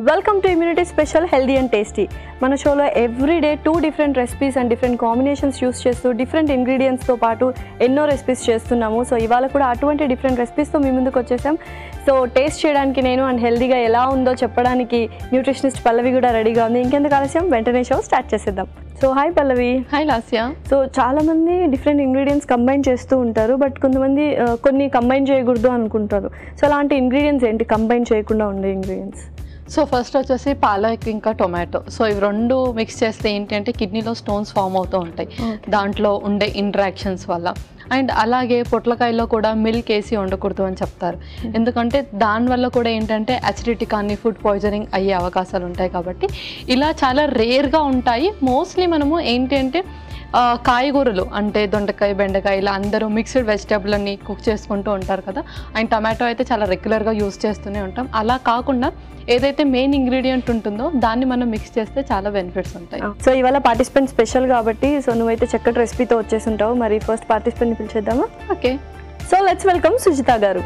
Welcome to immunity special healthy and tasty మన షోలో every day two different recipes and different combinations use చేస్తూ different ఇంగ్రీడియంట్స్తో పాటు ఎన్నో రెసిపీస్ చేస్తున్నాము సో ఇవాళ కూడా అటువంటి డిఫరెంట్ రెసిపీస్తో మీ ముందుకు వచ్చేసాం సో టేస్ట్ చేయడానికి నేను అండ్ హెల్దీగా ఎలా ఉందో చెప్పడానికి న్యూట్రిషనిస్ట్ పల్లవి కూడా రెడీగా ఉంది ఇంకెందుకు ఆలస్యం వెంటనే షో స్టార్ట్ చేసేద్దాం so hi Pallavi hi Lasya so చాలా మంది డిఫరెంట్ ఇంగ్రీడియంట్స్ కంబైన్ చేస్తూ ఉంటారు బట్ కొంతమంది ఆ, కొన్ని కంబైన్ చేయకూడదు అనుకుంటారు సో అలాంటి ఇంగ్రీడియంట్స్ ఏంటి కంబైన్ చేయకుండా ఉండే ఇంగ్రీడియంట్స్ సో ఫస్ట్ వచ్చేసి పాలక్ ఇంకా టొమాటో సో ఇవి రెండు మిక్స్ చేస్తే ఏంటి అంటే కిడ్నీలో స్టోన్స్ ఫామ్ అవుతూ ఉంటాయి Okay. దాంట్లో ఉండే ఇంటరాక్షన్స్ వల్ల అండ్ అలాగే పొట్లకాయలో కూడా మిల్క్ వేసి వండకూడదు అని చెప్తారు ఎందుకంటే దానివల్ల కూడా ఏంటంటే అసిడిటీ కానీ ఫుడ్ పాయిజనింగ్ అయ్యే అవకాశాలు ఉంటాయి కాబట్టి ఇలా చాలా రేర్గా ఉంటాయి మోస్ట్లీ మనము ఏంటి అంటే ఆ, కాయగూరలు అంటే దొండకాయ బెండకాయ ఇలా అందరూ మిక్స్డ్ వెజిటేబుల్ అన్ని కుక్ చేసుకుంటూ ఉంటారు కదా అండ్ టమాటో అయితే చాలా రెగ్యులర్గా యూస్ చేస్తూనే ఉంటాం అలా కాకుండా ఏదైతే మెయిన్ ఇంగ్రీడియంట్ ఉంటుందో దాన్ని మనం మిక్స్ చేస్తే చాలా బెనిఫిట్స్ ఉంటాయి సో ఇవాళ పార్టిసిపెంట్ స్పెషల్ కాబట్టి సో నువ్వైతే చక్కటి రెసిపీతో వచ్చేసి ఉంటావు మరి ఫస్ట్ పార్టిసిపెంట్ని పిలిచేద్దామా okay so let's welcome Sujitha garu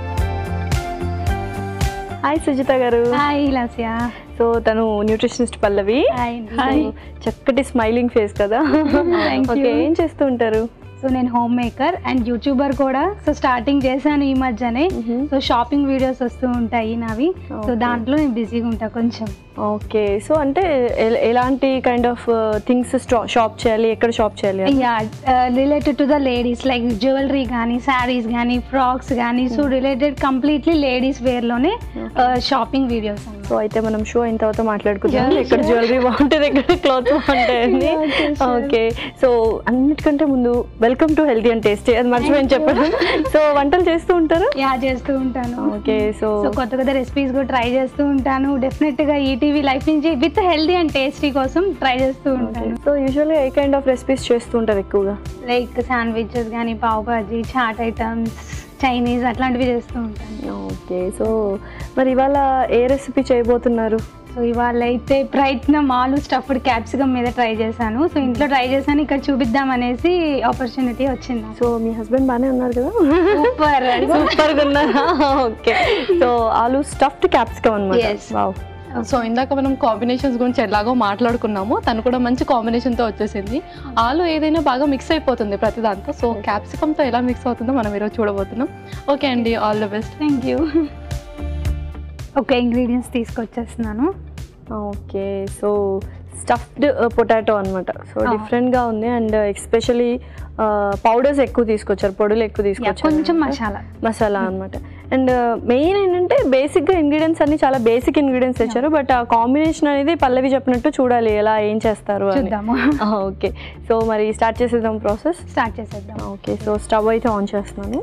hi Sujitha garu hi Lasya so తను న్యూట్రిషనిస్ట్ పల్లవి హాయ్ హాయ్ చక్కటి స్మైలింగ్ ఫేస్ కదా Thank ఓకే you. ఏం చేస్తూ ఉంటారు సో నేను హోమ్ మేకర్ అండ్ యూట్యూబర్ కూడా సో స్టార్టింగ్ చేశాను ఈ మధ్యనే సో షాపింగ్ వీడియోస్ వస్తూ ఉంటాయి నావి సో Okay. దాంట్లో నేను బిజీగా ఉంటా కొంచెం ఓకే సో అంటే ఎ- ఎలాంటి కైండ్ ఆఫ్ థింగ్స్ షాప్ చేయాలి ఎక్కడ షాప్ చేయాలి అని? Yeah related to the ladies like jewellery కానీ శారీస్ కానీ ఫ్రాక్స్ కానీ సో రిలేటెడ్ కంప్లీట్లీ లేడీస్ వేర్లోనే షాపింగ్ వీడియోస్ సో అయితే మనం షో అయిన తర్వాత మాట్లాడుకుందాం Yeah, ఎక్కడ sure. జ్యువెలరీ బాగుంటుంది ఎక్కడ క్లాత్ బాగుంటాయని Yeah, okay, sure. Okay so అన్నిటికంటే ముందు welcome to healthy and tasty అది మర్చిపోయిన చెప్పడం సో వంటలు చేస్తూ ఉంటారు యా చేస్తూ ఉంటాను ఓకే సో సో కొత్త కొత్త రెసిపీస్ కూడా ట్రై చేస్తూ ఉంటాను డెఫినెట్గా ఈటీవీ లైఫ్ నుంచి విత్ హెల్దీ అండ్ టేస్టీ కోసం ట్రై చేస్తూ ఉంటాను సో యూజువల్లీ ఏ కైండ్ ఆఫ్ రెసిపీస్ చేస్తూ ఉంటారు ఎక్కువగా లైక్ శాండ్విచెస్ కానీ పావ్ భాజీ చాట్ ఐటమ్స్ చైనీస్ అట్లాంటివి చేస్తూ ఉంటాను ఓకే సో మరి ఇవాళ ఏ రెసిపీ చేయబోతున్నారు సో ఇవాళ అయితే ప్రయత్నం ఆలు స్టఫ్డ్ క్యాప్సికమ్ మీద ట్రై చేశాను సో ఇంట్లో ట్రై చేశాను ఇక్కడ చూపిద్దాం అనేసి ఆపర్చునిటీ వచ్చింది నాకు. సో మీ హస్బెండ్ బాగానే ఉన్నారు కదా సూపర్ సూపర్గా ఉన్నారా ఓకే సో ఆలు స్టఫ్డ్ క్యాప్సికమ్ అనమాట Yes. వావ్ సో ఇందాక మనం కాంబినేషన్స్ గురించి ఎలాగో మాట్లాడుకున్నాము తను కూడా మంచి కాంబినేషన్తో వచ్చేసింది ఆలు ఏదైనా బాగా మిక్స్ అయిపోతుంది ప్రతి దాంతో సో క్యాప్సికమ్తో ఎలా మిక్స్ అవుతుందో మనం ఈరోజు చూడబోతున్నాం ఓకే అండి all the best thank you okay ingredients తీసుకొచ్చేస్తున్నాను ఓకే సో స్టఫ్డ్ పొటాటో అనమాట సో Ah. డిఫరెంట్గా ఉంది అండ్ ఎస్పెషలీ పౌడర్స్ ఎక్కువ తీసుకొచ్చారు పొడులు ఎక్కువ Yeah, తీసుకొచ్చారు కొంచెం మసాలా మసాలా అనమాట అండ్ మెయిన్ ఏంటంటే బేసిక్గా ఇంగ్రీడియంట్స్ అన్ని చాలా బేసిక్ ఇంగ్రీడియంట్స్ తెచ్చారు బట్ ఆ కాంబినేషన్ అనేది పల్లవి చెప్పినట్టు చూడాలి ఎలా ఏం చేస్తారు అని చూద్దాము ఓకే సో మరి స్టార్ట్ చేసేద్దాం ప్రాసెస్ స్టార్ట్ చేసేద్దాం ఓకే సో స్టవ్ అయితే ఆన్ చేస్తున్నాను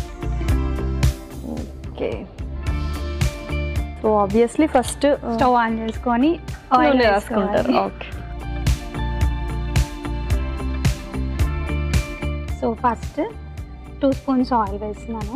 okay so obviously first stove on చేసుకొని ఆయిల్ నూనె రాసుకుంటారు వేసుకోవాలి okay so first two spoons oil వేస్తున్నాను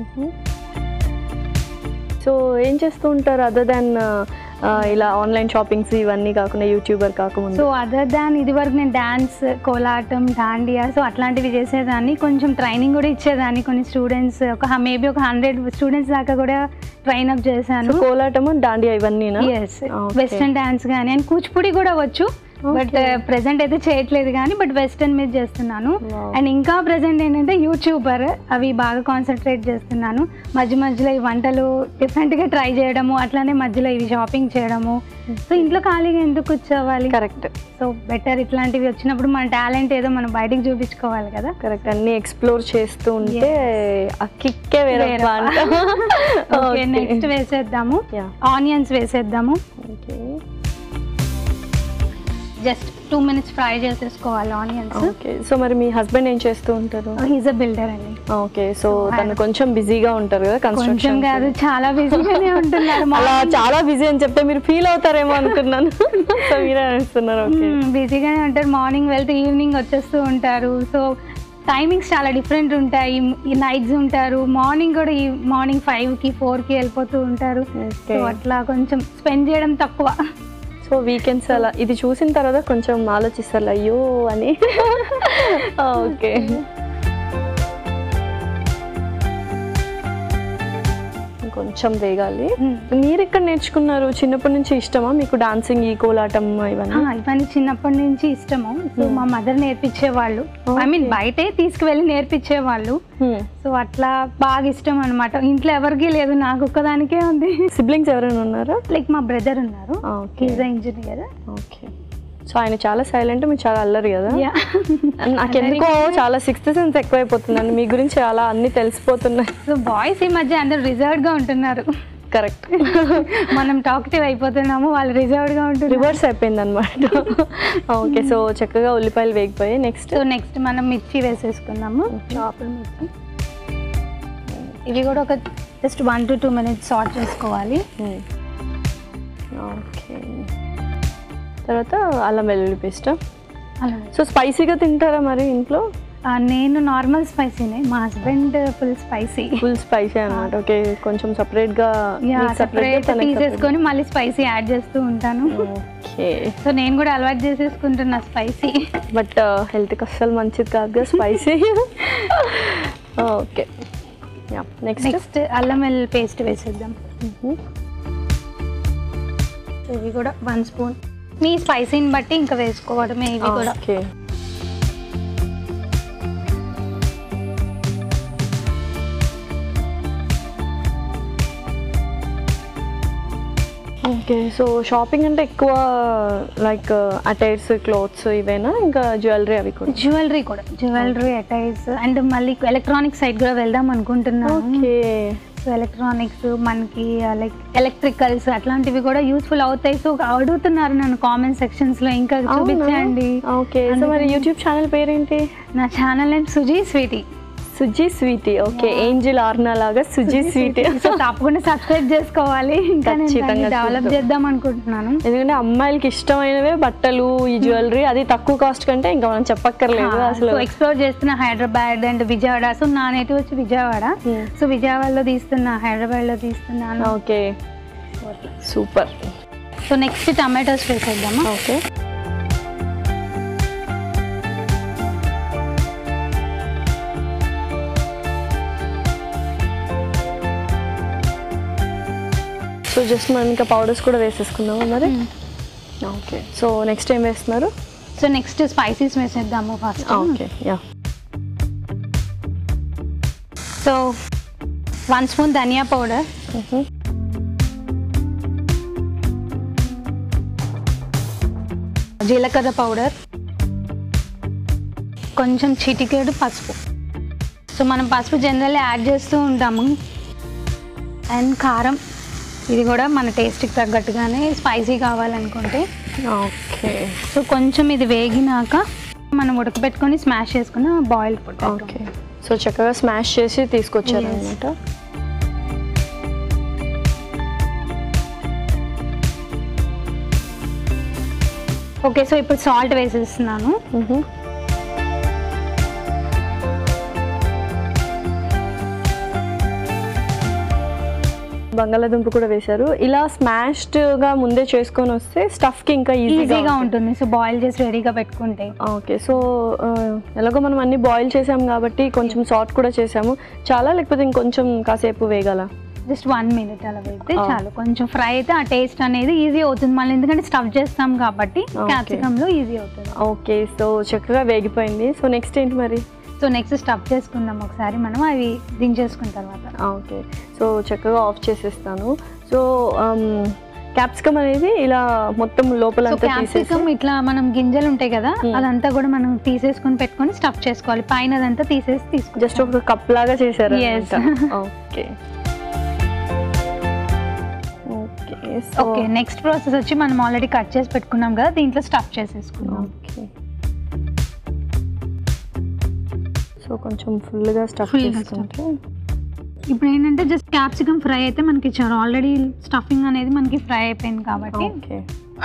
సో ఏం చేస్తూ ఉంటారు అదర్ దాన్ ఇలా ఆన్లైన్ షాపింగ్స్ ఇవన్నీ కాకుండా యూట్యూబర్ సో కాకముందు అదర్ దాన్ ఇది వరకు నేను డాన్స్ కోలాటం దాండియా సో అట్లాంటివి చేసేదాన్ని కొంచెం ట్రైనింగ్ కూడా ఇచ్చేదాన్ని కొన్ని స్టూడెంట్స్ ఒక మేబీ ఒక హండ్రెడ్ స్టూడెంట్స్ దాకా కూడా ట్రైన్ అప్ సో చేశాను కోలాటము దాండియా ఇవన్నీనా ఎస్ Okay. వెస్టర్న్ డాన్స్ కానీ అండ్ కూచిపూడి కూడా వచ్చు బట్ Okay. ప్రెసెంట్ అయితే చేయట్లేదు కానీ బట్ వెస్టర్న్ మీద చేస్తున్నాను Wow. అండ్ ఇంకా ప్రెసెంట్ ఏంటంటే యూట్యూబర్ అవి బాగా కాన్సన్ట్రేట్ చేస్తున్నాను మధ్య మధ్యలో ఈ వంటలు డిఫరెంట్గా ట్రై చేయడము అట్లానే మధ్యలో ఇవి షాపింగ్ చేయడము సో ఇంట్లో ఖాళీగా ఎందుకు కూర్చోవాలి కరెక్ట్ సో బెటర్ ఇట్లాంటివి వచ్చినప్పుడు మన టాలెంట్ ఏదో మనం బయటికి చూపించుకోవాలి కదా కరెక్ట్ అన్ని ఎక్స్ప్లోర్ చేస్తూ ఉంటే ఆ కిక్కే వేరే వేరే ఓకే నెక్స్ట్ వేసేద్దాము యా ఆనియన్స్ వేసేద్దాము okay just two minutes fry చేసేసుకోవాలి ఆనియన్స్ ఓకే సో మరి మీ హస్బెండ్ ఏం చేస్తూ ఉంటారు హీజ్ అ బిల్డర్ అండి ఓకే సో తను కొంచెం బిజీగా ఉంటారు కదా కొంచెం కన్స్ట్రక్షన్ కాదు చాలా బిజీగానే ఉంటున్నారు అలా చాలా బిజీ అని చెప్తే మీరు ఫీల్ అవుతారేమో అనుకున్నాను సో మీరే అనిస్తున్నారు ఓకే బిజీగానే ఉంటారు మార్నింగ్ వెళ్తే ఈవినింగ్ వచ్చేస్తూ ఉంటారు సో టైమింగ్స్ చాలా డిఫరెంట్ ఉంటాయి ఈ నైట్స్ ఉంటారు మార్నింగ్ కూడా ఈ మార్నింగ్ ఫైవ్కి ఫోర్కి వెళ్ళిపోతూ ఉంటారు సో ఓకే అట్లా కొంచెం స్పెండ్ చేయడం తక్కువ సో వీకెండ్స్ అలా ఇది చూసిన తర్వాత కొంచెం ఆలోచిస్తారు అయ్యో అని ఓకే కొంచెం వేగాలి మీరు ఎక్కడ నేర్చుకున్నారు చిన్నప్పటి నుంచి ఇష్టమా మీకు డాన్సింగ్ ఈ కోలాటం ఇవన్నీ ఇవన్నీ చిన్నప్పటి నుంచి ఇష్టము సో మా మదర్ నేర్పించేవాళ్ళు ఐ మీన్ బయటే తీసుకువెళ్ళి నేర్పించేవాళ్ళు సో అట్లా బాగా ఇష్టం అనమాట ఇంట్లో ఎవరికి లేదు నాకు ఒక్కదానికే ఉంది సిబ్లింగ్స్ ఎవరైనా ఉన్నారా లైక్ మా బ్రదర్ ఉన్నారు okay is engineer okay so ఆయన చాలా సైలెంట్ మీరు చాలా అల్లరి కదా నాకు ఎందుకో చాలా సిక్స్త్ సెన్స్ ఎక్కువైపోతుందండి మీ గురించి చాలా అన్ని తెలిసిపోతున్నాయి సో బాయ్స్ ఈ మధ్య అందరు రిజర్వ్డ్ గా ఉంటున్నారు కరెక్ట్ మనం టాక్టివ్ అయిపోతున్నాము వాళ్ళు రిజర్వ్డ్ గా ఉంటున్నారు రివర్స్ అయిపోయింది అనమాట ఓకే సో చక్కగా ఉల్లిపాయలు వేగిపోయాయి నెక్స్ట్ సో నెక్స్ట్ మనం మిర్చి వేసేసుకుందాము చాపులు మిర్చి ఇవి కూడా ఒక just one to two minutes saute చేసుకోవాలి ఓకే తర్వాత అల్లం వెల్లుల్లి పేస్ట్ అలా సో స్పైసీగా తింటారా మరి ఇంట్లో ఆ, నేను నార్మల్ స్పైసీనే మా husband full spicy full spicy అనమాట ఓకే కొంచెం సపరేట్గా సెపరేట్ తీసేసుకొని మళ్ళీ స్పైసీ యాడ్ చేస్తూ ఉంటాను ఓకే సో నేను కూడా అలవాటు చేసేసుకుంటున్నా స్పైసీ బట్ హెల్త్కి అస్సలు మంచిది కాదు కదా spicy okay yeah next next అల్లం వెల్లుల్లి పేస్ట్ వేసేద్దాం సో ఇవి కూడా వన్ స్పూన్ మీ స్పైసీని బట్టి ఇంకా వేసుకోవడమే ఇవి కూడా ఓకే ఓకే సో షాపింగ్ అంటే ఎక్కువ లైక్ అటైర్స్ క్లోత్స్ ఇవేనా ఇంకా జ్యువెలరీ అవి కూడా జ్యువెలరీ కూడా జ్యువెలరీ అటైర్స్ అండ్ మళ్ళీ ఎలక్ట్రానిక్ సైడ్ కూడా వెళ్దాం అనుకుంటున్నాను ఓకే సో ఎలక్ట్రానిక్స్ మనకి లైక్ ఎలక్ట్రికల్స్ అట్లాంటివి కూడా యూస్ఫుల్ అవుతాయి సో అడుగుతున్నారు నన్ను కామెంట్ సెక్షన్స్ లో ఇంకా చూపించండి ఓకే సో మరి యూట్యూబ్ ఛానల్ పేరేంటి నా channel name Suji sweety Suji sweety okay angel Arna లాగా సుజీ స్వీటీ సో తప్పకుండా సబ్స్క్రైబ్ చేసుకోవాలి ఇంకా ఖచ్చితంగా డెవలప్ చూద్దాం. చేద్దాం అనుకుంటున్నాను ఎందుకంటే అమ్మాయిలకి ఇష్టమైనవే బట్టలు ఈ జ్యువెలరీ అది తక్కువ కాస్ట్ కంటే ఇంకా మనం చెప్పక్కర్లేదు అసలు సో ఎక్స్ప్లోర్ చేస్తున్న హైదరాబాద్ అండ్ విజయవాడ సో నా నేటివ్ వచ్చి విజయవాడ Hmm. సో విజయవాడలో తీస్తున్నా హైదరాబాద్ లో తీస్తున్నాను okay super so next tomatoes వేసేద్దామా ఓకే సో జస్ట్ మనం ఇంకా పౌడర్స్ కూడా వేసేసుకుందామా మరి ఓకే సో నెక్స్ట్ ఏం వేస్తున్నారు సో నెక్స్ట్ స్పైసీస్ వేసేద్దాము first okay yeah so one spoon ధనియా పౌడర్ జీలకర్ర పౌడర్ కొంచెం చిటికేడు పసుపు సో మనం పసుపు జనరల్లీ యాడ్ చేస్తూ ఉంటాము అండ్ కారం ఇది కూడా మన టేస్ట్కి తగ్గట్టుగానే స్పైసీ కావాలనుకుంటే ఓకే సో కొంచెం ఇది వేగినాక మనం ఉడకబెట్టుకొని స్మాష్ చేసుకున్న బాయిల్ పొటాటో ఓకే సో చక్కగా స్మాష్ చేసి తీసుకొచ్చారనమాట ఓకే సో ఇప్పుడు సాల్ట్ వేసేస్తున్నాను బంగాళాదుంప కూడా వేశారు ఇలా స్మాష్డ్ గా ముందే చేసుకొని వస్తే స్టఫ్ కి ఇంకా ఈజీగా ఈజీగా ఉంటుంది సో బాయిల్ చేసి రెడీగా పెట్టుకుంటే ఓకే సో ఆ, ఎలాగో మనం అన్ని బాయిల్ చేసాం కాబట్టి కొంచెం సాల్ట్ కూడా చేసాము చాలా లేకపోతే ఇంకొంచెం కాసేపు వేగాల జస్ట్ వన్ మినిట్ అలా వేస్తే Oh. చాలు కొంచెం ఫ్రై అయితే ఆ టేస్ట్ అనేది ఈజీ అవుతుంది మళ్ళీ ఎందుకంటే స్టఫ్ చేస్తాం కాబట్టి Okay. క్యాప్సికమ్ లో ఈజీ అవుతుంది ఓకే సో చక్కగా వేగిపోయింది సో నెక్స్ట్ ఏంటి మరి సో నెక్స్ట్ స్టఫ్ చేసుకుందాం ఒకసారి మనం అవి దించేసుకున్న తర్వాత ఓకే సో చక్కగా ఆఫ్ చేసేస్తాను సో క్యాప్సికమ్ అనేది ఇలా మొత్తం సో లోపలంతా తీసేసి క్యాప్సికమ్ ఇట్లా మనం గింజలు ఉంటాయి కదా Hmm. అదంతా కూడా మనం తీసేసుకొని పెట్టుకొని స్టఫ్ చేసుకోవాలి పైన అదంతా తీసేసి తీసుకుంటాం జస్ట్ ఒక కప్ లాగా చేశారు Yes. Okay okay okay next process వచ్చి మనం ఆల్రెడీ కట్ చేసి పెట్టుకున్నాం కదా దీంట్లో స్టఫ్ చేసేసుకున్నాం ఓకే సో కొంచెం ఫుల్గా స్టఫ్ Full గా చేసుకుంటే ఇప్పుడు ఏంటంటే జస్ట్ క్యాప్సికమ్ ఫ్రై అయితే మనకి ఇచ్చారు ఆల్రెడీ స్టఫింగ్ అనేది మనకి ఫ్రై అయిపోయింది కాబట్టి ఓకే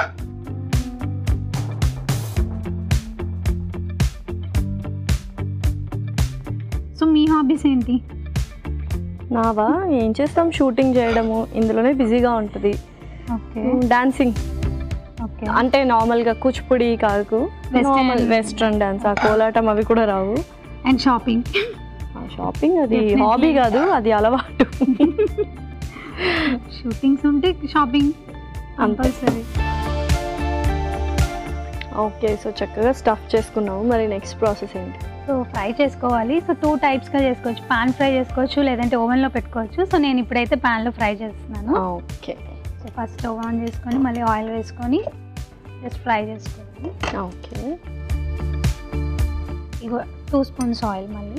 సో మీ హాబీస్ ఏంటి నావా ఏం చేస్తాం షూటింగ్ చేయడము ఇందులోనే బిజీగా ఉంటుంది ఓకే డాన్సింగ్ ఓకే అంటే నార్మల్గా కూచిపూడి కాదు Western. నార్మల్ వెస్ట్రన్ డాన్స్ ఆ కోలాటం అవి కూడా రావు అండ్ షాపింగ్ షాపింగ్ అది Definitely. హాబీ కాదు అది అలవాటు షూటింగ్స్ ఉంటే షాపింగ్ అంతే. కంపల్సరీ ఓకే సో చక్కగా స్టఫ్ చేసుకున్నాము మరి నెక్స్ట్ ప్రాసెస్ ఏంటి సో ఫ్రై చేసుకోవాలి సో టూ టైప్స్గా చేసుకోవచ్చు పాన్ ఫ్రై చేసుకోవచ్చు లేదంటే ఓవెన్లో పెట్టుకోవచ్చు సో నేను ఇప్పుడైతే పాన్లో ఫ్రై చేస్తున్నాను okay so first stove on చేసుకొని మళ్ళీ ఆయిల్ వేసుకొని జస్ట్ ఫ్రై చేసుకోవాలి ఓకే ఇగో టూ స్పూన్స్ ఆయిల్ మళ్ళీ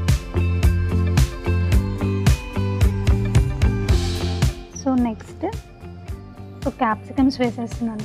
సో నెక్స్ట్ సో క్యాప్సికమ్స్ వేసేస్తున్నాను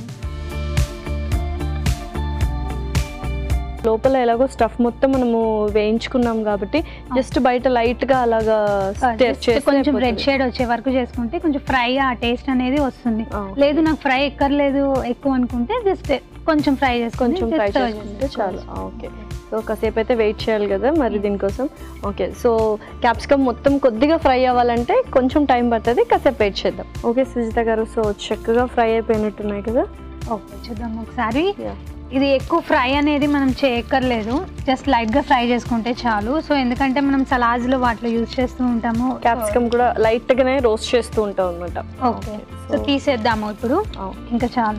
లోపల ఎలాగో స్టఫ్ మొత్తం మనము వేయించుకున్నాం కాబట్టి జస్ట్ బయట లైట్ గా అలాగా stir Just చేస్తే కొంచెం రెడ్ అయిపోతుంది. షేడ్ వచ్చే వరకు చేసుకుంటే కొంచెం ఫ్రై ఆ టేస్ట్ అనేది వస్తుంది ఆ, లేదు నాకు ఫ్రై ఎక్కర్లేదు ఎక్కువ అనుకుంటే జస్ట్ కొంచెం ఫ్రై చేసుకొని కొంచెం just ఫ్రై serve చేసుకుంటే చాలు చేసుకోవచ్చు. ఓకే సో కాసేపు అయితే వెయిట్ చేయాలి కదా మరి దీనికోసం ఓకే సో క్యాప్సికమ్ మొత్తం కొద్దిగా ఫ్రై అవ్వాలంటే కొంచెం టైం పడుతుంది కాసేపు వెయిట్ చేద్దాం ఓకే సుజిత గారు సో చక్కగా ఫ్రై అయిపోయినట్టున్నాయి కదా ఓకే చూద్దాం ఒకసారి Yeah. ఇది ఎక్కువ ఫ్రై అనేది మనం చేయక్కర్లేదు జస్ట్ లైట్గా ఫ్రై చేసుకుంటే చాలు సో ఎందుకంటే మనం సలాడ్స్లో వాటిలో యూజ్ చేస్తూ ఉంటాము క్యాప్సికమ్ కూడా లైట్ గానే రోస్ట్ చేస్తూ ఉంటాం అనమాట ఓకే సో తీసేద్దాము ఇప్పుడు ఇంకా చాలు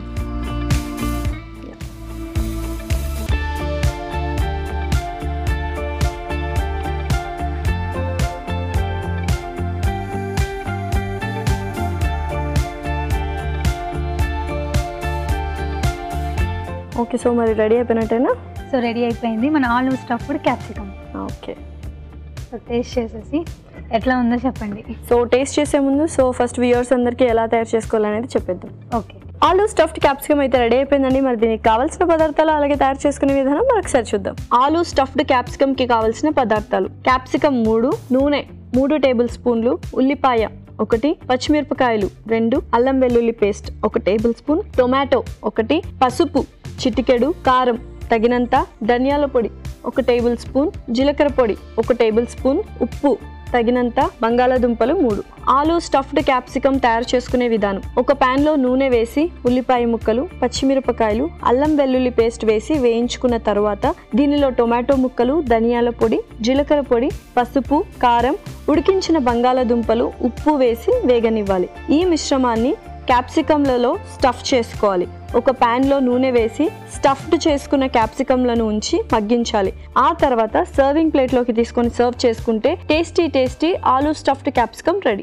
ఓకే సో మరి రెడీ అయిపోయినట్టేనా సో రెడీ అయిపోయింది మన ఆలు stuffed capsicum okay so taste చేసేసి ఎట్లా ఉందో చెప్పండి సో టేస్ట్ చేసే ముందు సో ఫస్ట్ వ్యూయర్స్ అందరికీ ఎలా తయారు చేసుకోవాలనేది చెప్పేద్దాం ఓకే ఆలు స్టఫ్డ్ క్యాప్సికమ్ అయితే రెడీ అయిపోయిందండి మరి దీనికి కావాల్సిన పదార్థాలు అలాగే తయారు చేసుకునే విధానం మరొకసారి చూద్దాం ఆలు స్టఫ్డ్ క్యాప్సికమ్ కి కావాల్సిన పదార్థాలు క్యాప్సికమ్ మూడు నూనె మూడు టేబుల్ స్పూన్లు ఉల్లిపాయ ఒకటి పచ్చిమిరపకాయలు రెండు అల్లం వెల్లుల్లి పేస్ట్ ఒక టేబుల్ స్పూన్ టొమాటో ఒకటి పసుపు చిటికెడు కారం తగినంత ధనియాల పొడి ఒక టేబుల్ స్పూన్ జీలకర్ర పొడి ఒక టేబుల్ స్పూన్ ఉప్పు తగినంత బంగాళాదుంపలు మూడు ఆలు స్టఫ్డ్ క్యాప్సికమ్ తయారు చేసుకునే విధానం ఒక pan లో నూనె వేసి ఉల్లిపాయ ముక్కలు పచ్చిమిరపకాయలు అల్లం వెల్లుల్లి పేస్ట్ వేసి వేయించుకున్న తరువాత దీనిలో టొమాటో ముక్కలు ధనియాల పొడి జీలకర్ర పొడి పసుపు కారం ఉడికించిన బంగాళాదుంపలు ఉప్పు వేసి వేగనివ్వాలి ఈ మిశ్రమాన్ని క్యాప్సికమ్లలో స్టఫ్ చేసుకోవాలి ఒక ప్యాన్లో నూనె వేసి స్టఫ్డ్ చేసుకున్న క్యాప్సికమ్లను ఉంచి మగ్గించాలి ఆ తర్వాత సర్వింగ్ ప్లేట్లోకి తీసుకొని సర్వ్ చేసుకుంటే టేస్టీ టేస్టీ ఆలూ స్టఫ్డ్ క్యాప్సికమ్ రెడీ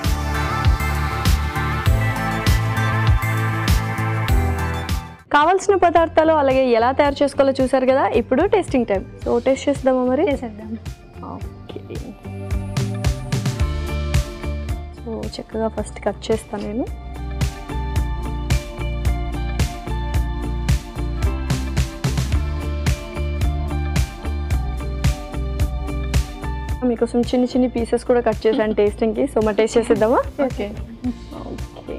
కావాల్సిన పదార్థాలు అలాగే ఎలా తయారు చేసుకోవాలో చూసారు కదా ఇప్పుడు టేస్టింగ్ టైం సో టేస్ట్ చేద్దామా మరి చేసేద్దాం ఓకే సో చక్కగా ఫస్ట్ కట్ చేస్తాను నేను మీకోసం చిన్న చిన్న పీసెస్ కూడా కట్ చేశాను టేస్టింగ్కి సో మా టేస్ట్ చేసేద్దామా ఓకే ఓకే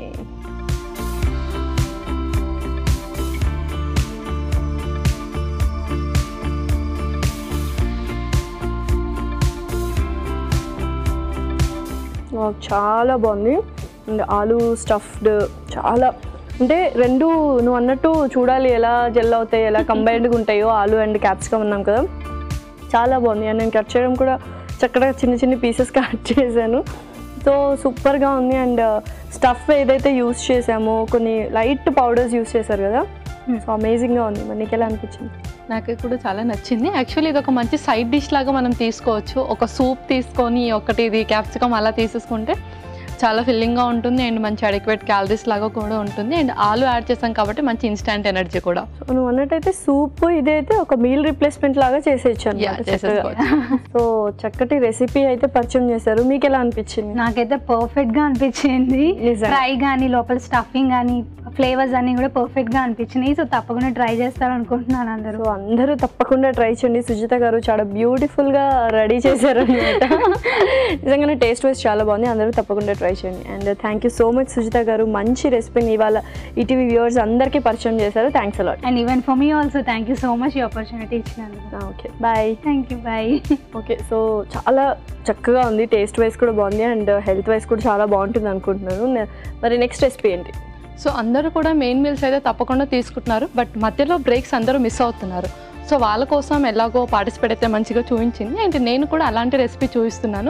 వావ్, చాలా బాగుంది అండ్ ఆలు స్టఫ్డ్ చాలా అంటే రెండు నువ్వు అన్నట్టు చూడాలి ఎలా జెల్ అవుతాయి ఎలా కంబైన్డ్గా ఉంటాయో ఆలు అండ్ క్యాప్సికమ్ అన్నాం కదా చాలా బాగుంది అండ్ నేను కట్ చేయడం కూడా చక్కగా చిన్న చిన్న పీసెస్ కట్ చేశాను సో సూపర్గా ఉంది అండ్ స్టఫ్ ఏదైతే యూస్ చేసామో కొన్ని లైట్ పౌడర్స్ యూస్ చేశారు కదా సో అమేజింగ్గా ఉంది మరి నీకు ఎలా అనిపించింది నాకు కూడా చాలా నచ్చింది యాక్చువల్లీ ఇది ఒక మంచి సైడ్ డిష్ లాగా మనం తీసుకోవచ్చు ఒక సూప్ తీసుకొని ఒకటి ఇది క్యాప్సికమ్ అలా తీసేసుకుంటే చాలా ఫిల్లింగ్గా ఉంటుంది అండ్ మంచి అడిక్వేట్ క్యాలరీస్ లాగా కూడా ఉంటుంది అండ్ ఆలు యాడ్ చేసాం కాబట్టి మంచి ఇన్స్టాంట్ ఎనర్జీ కూడా సో నువ్వు అన్నట్టయితే సూప్ ఇదైతే ఒక మీల్ రిప్లేస్మెంట్ లాగా చేసేయచ్చు Yeah, అన్నమాట చక్కగా చేసేసుకోవచ్చు. సో చక్కటి రెసిపీ అయితే పరిచయం చేశారు మీకు ఎలా అనిపించింది నాకైతే పర్ఫెక్ట్ గా అనిపించింది నిజంగా. ఫ్రై కానీ లోపల స్టఫింగ్ కానీ ఫ్లేవర్స్ అన్ని కూడా పర్ఫెక్ట్ గా అనిపించినాయి సో తప్పకుండా ట్రై చేస్తారు అనుకుంటున్నాను అందరూ సో అందరూ తప్పకుండా ట్రై చేయండి సుజిత గారు చాలా బ్యూటిఫుల్ గా రెడీ చేశారు అనమాట నిజంగానే టేస్ట్ వైజ్ చాలా బాగుంది అందరూ తప్పకుండా ట్రై చేయండి and thank you so much Sujitha garu మంచి రెసిపీని ఇవాళ ఈటీవీ వ్యూవర్స్ అందరికీ పరిచయం చేశారు thanks a lot and even for మీ also thank you so much ఈ ఆపర్చునిటీ ఇచ్చినందుకు okay bye thank you bye okay so చాలా చక్కగా ఉంది టేస్ట్ వైజ్ కూడా బాగుంది అండ్ హెల్త్ వైజ్ కూడా చాలా బాగుంటుంది అనుకుంటున్నాను నే- మరి నెక్స్ట్ రెసిపీ ఏంటి సో అందరూ కూడా మెయిన్ మీల్స్ అయితే తప్పకుండా తీసుకుంటున్నారు బట్ మధ్యలో బ్రేక్స్ అందరూ మిస్ అవుతున్నారు సో వాళ్ళ కోసం ఎలాగో పార్టిసిపేట్ అయితే మంచిగా చూపించింది అండ్ నేను కూడా అలాంటి రెసిపీ చూపిస్తున్నాను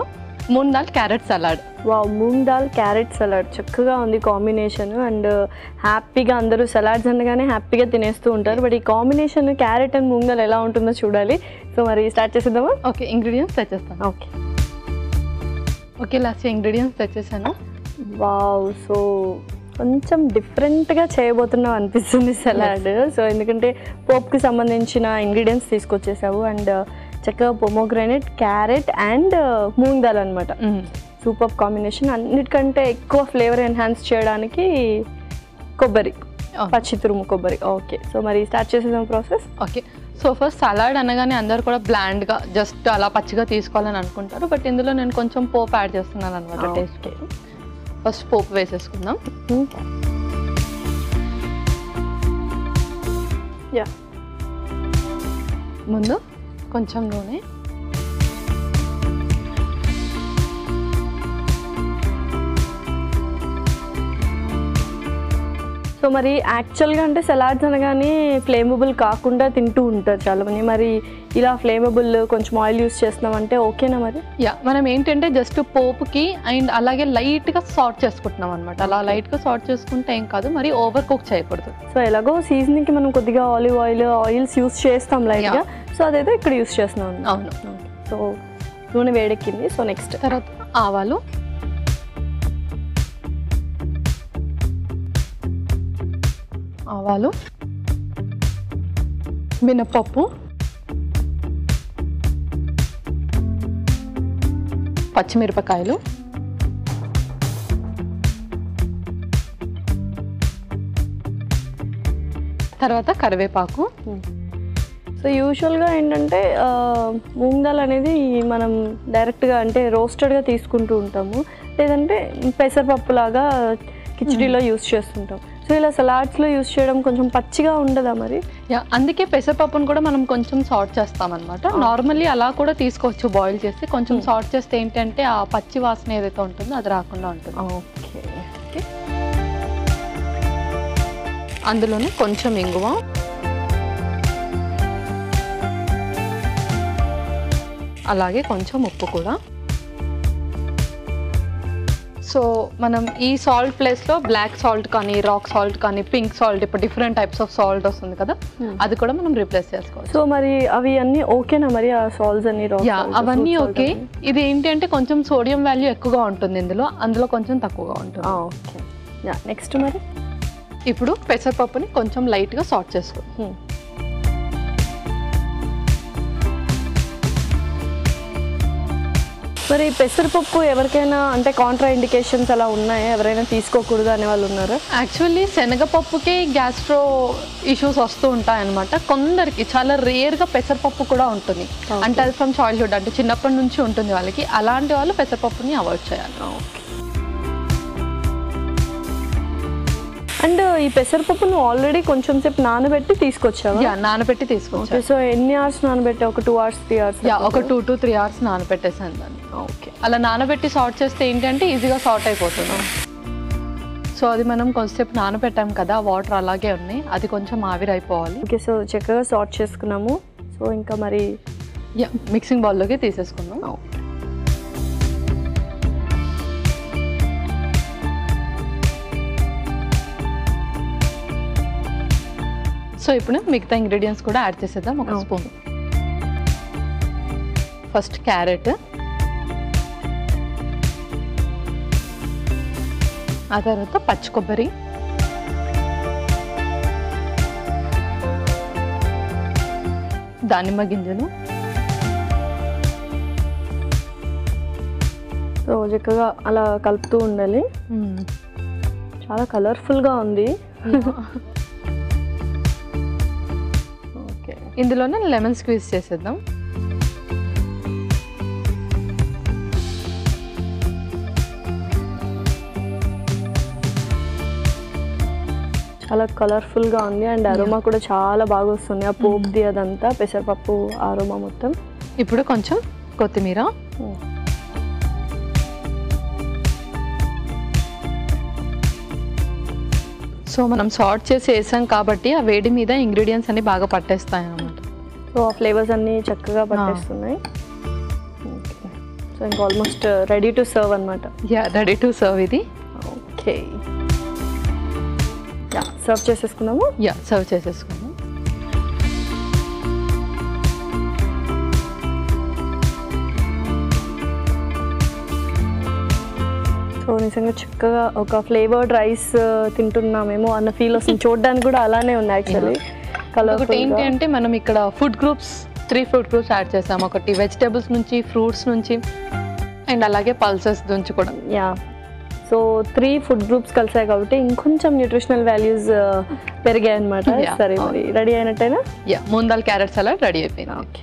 మూంగ్ దాల్ క్యారెట్ సలాడ్ వా మూంగ్ దాల్ క్యారెట్ సలాడ్ చక్కగా ఉంది కాంబినేషన్ అండ్ హ్యాపీగా అందరూ సలాడ్స్ అనగానే హ్యాపీగా తినేస్తూ ఉంటారు బట్ ఈ combination carrot and moong dal ఎలా ఉంటుందో చూడాలి సో మరి స్టార్ట్ చేసేద్దామా ఓకే ఇంగ్రీడియంట్స్ తెచ్చేస్తాను ఓకే ఓకే లాస్ట్ ఇంగ్రీడియంట్స్ తెచ్చేసాను వావ్ సో కొంచెం డిఫరెంట్గా చేయబోతున్నాం అనిపిస్తుంది సలాడ్ సో ఎందుకంటే పోప్కి సంబంధించిన ఇంగ్రీడియంట్స్ తీసుకొచ్చేసావు అండ్ చక్కగా pomegranate carrot and moong dal అనమాట సూపర్ కాంబినేషన్ అన్నిటికంటే ఎక్కువ ఫ్లేవర్ ఎన్హాన్స్ చేయడానికి కొబ్బరి పచ్చి తురుము కొబ్బరి ఓకే సో మరి స్టార్ట్ చేసేద్దాం process okay so first salad అనగానే అందరు కూడా బ్లాండ్గా జస్ట్ అలా పచ్చిగా తీసుకోవాలని అనుకుంటారు బట్ ఇందులో నేను కొంచెం పోపు యాడ్ చేస్తున్నాను అనమాట Ah, టేస్ట్ ఫస్ట్ పోపు వేసేసుకుందాం యా ముందు కొంచెం నూనె సో మరి యాక్చువల్గా అంటే సలాడ్స్ అనగానే ఫ్లేమబుల్ కాకుండా తింటూ ఉంటారు చాలా మంది మరి ఇలా ఫ్లేమబుల్ కొంచెం ఆయిల్ యూస్ చేస్తున్నామంటే ఓకేనా మరి యా మనం ఏంటంటే జస్ట్ పోపుకి అండ్ అలాగే లైట్గా సార్ట్ చేసుకుంటున్నాం అనమాట అలా లైట్గా సార్ట్ చేసుకుంటే ఏం కాదు మరి ఓవర్ కుక్ చేయకూడదు సో ఎలాగో సీజనింగ్కి మనం కొద్దిగా ఆలివ్ ఆయిల్ ఆయిల్స్ యూస్ చేస్తాం లైట్గా సో అదైతే ఇక్కడ యూస్ చేస్తున్నాం అవును సో నూనె వేడెక్కింది సో నెక్స్ట్ తర్వాత ఆవాలు ఆవాలు మినపప్పు పచ్చిమిరపకాయలు తర్వాత కరివేపాకు సో యూజువల్గా ఏంటంటే ఆ, మూంగ్ దాల్ అనేది మనం డైరెక్ట్గా అంటే రోస్టెడ్గా తీసుకుంటూ ఉంటాము లేదంటే పెసరపప్పు లాగా కిచడీలో యూస్ చేస్తుంటాం సో ఇలా సలాడ్స్లో యూస్ చేయడం కొంచెం పచ్చిగా ఉండదా మరి యా అందుకే పెసరపప్పును కూడా మనం కొంచెం సార్ట్ చేస్తాం అనమాట నార్మల్లీ అలా కూడా తీసుకోవచ్చు బాయిల్ చేసి కొంచెం సార్ట్ చేస్తే ఏంటంటే ఆ పచ్చి వాసన ఏదైతే ఉంటుందో అది రాకుండా ఉంటుంది ఓకే అందులోనే కొంచెం ఇంగువ అలాగే కొంచెం ఉప్పు కూడా సో మనం ఈ సాల్ట్ ప్లేస్లో బ్లాక్ సాల్ట్ కానీ రాక్ సాల్ట్ కానీ పింక్ సాల్ట్ ఇప్పుడు డిఫరెంట్ టైప్స్ ఆఫ్ సాల్ట్ వస్తుంది కదా అది కూడా మనం రీప్లేస్ చేసుకోవచ్చు సో మరి అవి అన్నీ ఓకేనా మరి ఆ సాల్స్ అన్ని raw యా salt, అవన్నీ fruit salt ఓకే అన్ని? ఇది ఏంటి అంటే కొంచెం సోడియం వాల్యూ ఎక్కువగా ఉంటుంది ఇందులో అందులో కొంచెం తక్కువగా ఉంటుంది ఆ, ఓకే యా నెక్స్ట్ మరి ఇప్పుడు పెసరపప్పుని కొంచెం లైట్గా సార్ట్ చేసుకో Hmm. మరి పెసరపప్పు ఎవరికైనా అంటే కాంట్రా ఇండికేషన్స్ అలా ఉన్నాయా ఎవరైనా తీసుకోకూడదు అనే వాళ్ళు ఉన్నారా యాక్చువల్లీ శనగపప్పుకే గ్యాస్ట్రో ఇష్యూస్ వస్తూ ఉంటాయి అనమాట కొందరికి చాలా రేర్గా పెసరపప్పు కూడా ఉంటుంది Okay. అంటే అది ఫ్రమ్ చైల్డ్హుడ్ అంటే చిన్నప్పటి నుంచి ఉంటుంది వాళ్ళకి అలాంటి వాళ్ళు పెసరపప్పుని అవాయిడ్ చేయాలి అండ్ ఈ పెసరపప్పును ఆల్రెడీ కొంచెం సేపు నానబెట్టి తీసుకొచ్చావా యా నానబెట్టి ఓకే తీసుకొచ్చాను సో ఎన్ని అవర్స్ నానబెట్టి ఒక two hours three hours yeah ఒక టూ టు త్రీ అవర్స్ నానబెట్టేసాను దాన్ని ఓకే అలా నానబెట్టి సార్ట్ చేస్తే ఏంటంటే ఈజీగా సార్ట్ అయిపోతుంది సో అది మనం కొంచెంసేపు నానబెట్టాం కదా వాటర్ అలాగే ఉన్నాయి అది కొంచెం ఆవిరైపోవాలి ఓకే సో చక్కగా సార్ట్ చేసుకున్నాము సో ఇంకా మరి యా మిక్సింగ్ బౌల్లోకి తీసేసుకుందాం సో ఇప్పుడు మిగతా ఇంగ్రీడియంట్స్ కూడా యాడ్ చేసేద్దాం ఒక Okay. స్పూన్ ఫస్ట్ క్యారెట్ ఆ తర్వాత పచ్చి కొబ్బరి దానిమ్మ గింజలు సో చక్కగా అలా కలుపుతూ ఉండాలి చాలా కలర్ఫుల్గా ఉంది ఓకే ఇందులోనే లెమన్ స్క్వీజ్ చేసేద్దాం చాలా కలర్ఫుల్గా ఉంది అండ్ అరోమా కూడా చాలా బాగా వస్తుంది ఆ పోప్ది అదంతా పెసరపప్పు అరోమా మొత్తం ఇప్పుడు కొంచెం కొత్తిమీర సో మనం సార్ట్ చేసి వేసాం కాబట్టి ఆ వేడి మీద ఇంగ్రీడియంట్స్ అన్ని బాగా పట్టేస్తాయి అన్నమాట సో ఆ ఫ్లేవర్స్ అన్నీ చక్కగా పట్టేస్తున్నాయి ఓకే. సో సో ఇంకా ఆల్మోస్ట్ రెడీ టు సర్వ్ అనమాట యా రెడీ టు సర్వ్ ఇది ఓకే యా సర్వ్ చేసేసుకున్నాము యా సర్వ్ చేసేసుకున్నాం సో నిజంగా చక్కగా ఒక ఫ్లేవర్డ్ రైస్ తింటున్నామేమో అన్న ఫీల్ వస్తుంది చూడడానికి కూడా అలానే ఉంది యాక్చువల్లీ ఒకటి ఏంటి అంటే మనం ఇక్కడ food groups three food groups add చేసాం ఒకటి వెజిటేబుల్స్ నుంచి ఫ్రూట్స్ నుంచి అండ్ అలాగే పల్సెస్ నుంచి కూడా yeah so three food groups కలిసాయి కాబట్టి ఇంకొంచెం న్యూట్రిషనల్ వాల్యూస్ పెరిగాయి అనమాట Yeah. సరే మరి రెడీ అయినట్టేనా yeah moong dal carrot salad ready అయిపోయింది okay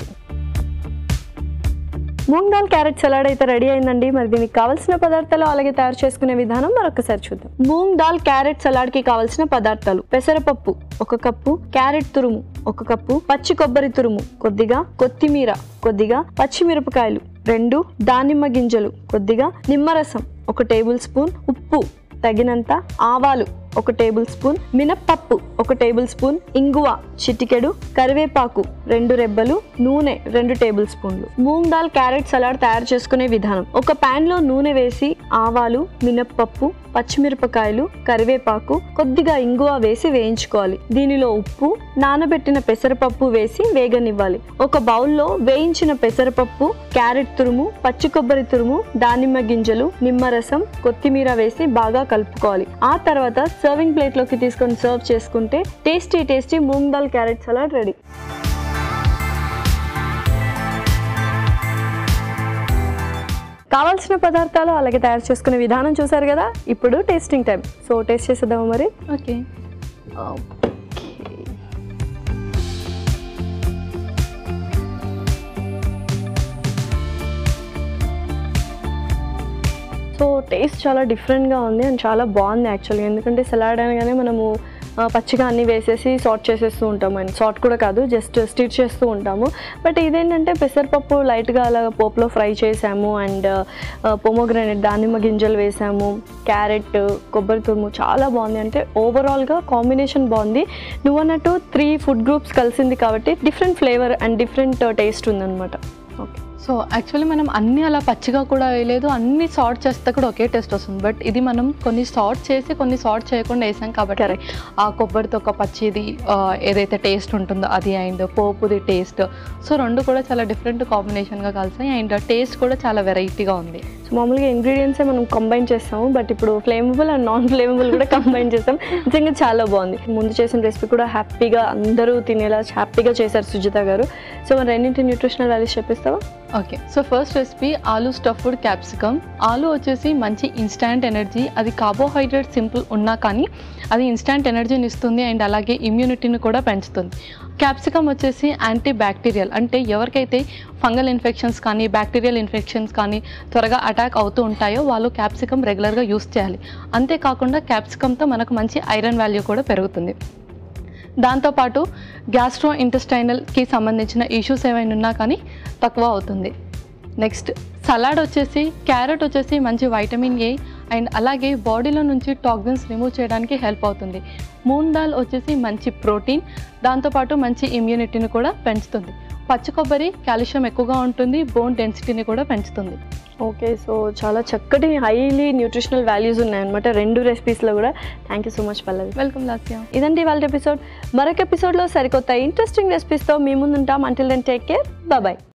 moong dal carrot salad అయితే రెడీ అయిందండి మరి దీనికి కావాల్సిన పదార్థాలు అలాగే తయారు చేసుకునే విధానం మరొకసారి చూద్దాం మూంగ్ దాల్ క్యారెట్ సలాడ్ కి కావాల్సిన పదార్థాలు పెసరపప్పు ఒక కప్పు క్యారెట్ తురుము ఒక కప్పు పచ్చి కొబ్బరి తురుము కొద్దిగా కొత్తిమీర కొద్దిగా పచ్చిమిరపకాయలు రెండు దానిమ్మ గింజలు కొద్దిగా నిమ్మరసం ఒక టేబుల్ స్పూన్ ఉప్పు తగినంత ఆవాలు ఒక టేబుల్ స్పూన్ మినప్పప్పు ఒక టేబుల్ స్పూన్ ఇంగువ చిటికెడు కరివేపాకు రెండు రెబ్బలు నూనె రెండు టేబుల్ స్పూన్లు మూంగ్ దాల్ క్యారెట్ సలాడ్ తయారు చేసుకునే విధానం ఒక పాన్ లో నూనె వేసి ఆవాలు మినప్పప్పు పచ్చిమిరపకాయలు కరివేపాకు కొద్దిగా ఇంగువ వేసి వేయించుకోవాలి దీనిలో ఉప్పు నానబెట్టిన పెసరపప్పు వేసి వేగనివ్వాలి ఒక బౌల్లో వేయించిన పెసరపప్పు క్యారెట్ తురుము పచ్చి కొబ్బరి తురుము దానిమ్మ గింజలు నిమ్మరసం కొత్తిమీర వేసి బాగా కలుపుకోవాలి ఆ తర్వాత సర్వింగ్ ప్లేట్ లోకి తీసుకొని సర్వ్ చేసుకుంటే tasty tasty moong dal carrot salad ready కావాల్సిన పదార్థాలు అలాగే తయారు చేసుకునే విధానం చూసారు కదా ఇప్పుడు టేస్టింగ్ టైం సో టేస్ట్ చేసేద్దాము మరి ఓకే సో టేస్ట్ చాలా డిఫరెంట్గా ఉంది అండ్ చాలా బాగుంది యాక్చువల్గా ఎందుకంటే సలాడ్ అనగానే మనము ఆ, పచ్చిగా అన్నీ వేసేసి సాట్ చేసేస్తూ ఉంటాము అండ్ సాట్ కూడా కాదు జస్ట్ స్టిచ్ చేస్తూ ఉంటాము బట్ ఇదేంటంటే పెసరపప్పు లైట్గా అలా పోపులో ఫ్రై చేసాము అండ్ పొమోగ్రానైట్ దానిమ్మ గింజలు వేసాము క్యారెట్ కొబ్బరి తురుము చాలా బాగుంది అంటే ఓవరాల్గా కాంబినేషన్ బాగుంది నువ్వు అన్నట్టు త్రీ ఫుడ్ గ్రూప్స్ కలిసింది కాబట్టి different flavour and different taste ఉందన్నమాట ఓకే సో యాక్చువల్లీ మనం అన్ని అలా పచ్చిగా కూడా వేయలేదు అన్ని సార్ట్ చేస్తే కూడా ఒకే టేస్ట్ వస్తుంది బట్ ఇది మనం కొన్ని సార్ట్ చేసి కొన్ని సార్ట్ చేయకుండా వేసాం కాబట్టి Correct. ఆ కొబ్బరితో ఒక పచ్చిది ఆ, ఏదైతే టేస్ట్ ఉంటుందో అది అండ్ పోపుది టేస్ట్ సో రెండు కూడా చాలా డిఫరెంట్ కాంబినేషన్గా కలిసాయి అండ్ టేస్ట్ కూడా చాలా వెరైటీగా ఉంది సో మామూలుగా ఇంగ్రీడియంట్సే మనం కంబైన్ చేస్తాము బట్ ఇప్పుడు ఫ్లేమబుల్ అండ్ నాన్ ఫ్లేమబుల్ కూడా కంబైన్ చేస్తాం నిజంగా చాలా బాగుంది ముందు చేసిన రెసిపీ కూడా హ్యాపీగా అందరూ తినేలా హ్యాపీగా చేశారు సుజిత గారు సో మరి రెండింటి న్యూట్రిషనల్ వాల్యూస్ చెప్పిస్తావా ఓకే సో ఫస్ట్ రెసిపీ ఆలూ స్టఫ్డ్ క్యాప్సికమ్ ఆలూ వచ్చేసి మంచి ఇన్స్టాంట్ ఎనర్జీ అది కార్బోహైడ్రేట్ సింపుల్ ఉన్నా కానీ అది ఇన్స్టాంట్ ఎనర్జీని ఇస్తుంది అండ్ అలాగే ఇమ్యూనిటీని కూడా పెంచుతుంది క్యాప్సికమ్ వచ్చేసి యాంటీ బ్యాక్టీరియల్ అంటే ఎవరికైతే ఫంగల్ ఇన్ఫెక్షన్స్ కానీ బ్యాక్టీరియల్ ఇన్ఫెక్షన్స్ కానీ త్వరగా అటాక్ అవుతూ ఉంటాయో వాళ్ళు క్యాప్సికమ్ రెగ్యులర్గా యూస్ చేయాలి అంతేకాకుండా క్యాప్సికమ్తో మనకు మంచి ఐరన్ వాల్యూ కూడా పెరుగుతుంది దాంతోపాటు గ్యాస్ట్రో ఇంటెస్టైనల్కి సంబంధించిన ఇష్యూస్ ఏమైనా ఉన్నా కానీ తక్కువ అవుతుంది నెక్స్ట్ సలాడ్ వచ్చేసి క్యారెట్ వచ్చేసి మంచి వైటమిన్ ఏ అండ్ అలాగే బాడీలో నుంచి టాక్సిన్స్ రిమూవ్ చేయడానికి హెల్ప్ అవుతుంది మూన్ దాల్ వచ్చేసి మంచి ప్రోటీన్ దాంతోపాటు మంచి ఇమ్యూనిటీని కూడా పెంచుతుంది పచ్చి కొబ్బరి కాల్షియం ఎక్కువగా ఉంటుంది బోన్ డెన్సిటీని కూడా పెంచుతుంది ఓకే సో చాలా చక్కటి హైలీ న్యూట్రిషనల్ వాల్యూస్ ఉన్నాయన్నమాట రెండు రెసిపీస్లో కూడా thank you so much Pallavi welcome Lasya ఇదండి వాళ్ళ ఎపిసోడ్ మరొక ఎపిసోడ్లో సరికొత్త ఇంట్రెస్టింగ్ రెసిపీస్తో మీ ముందుంటాం until then take care bye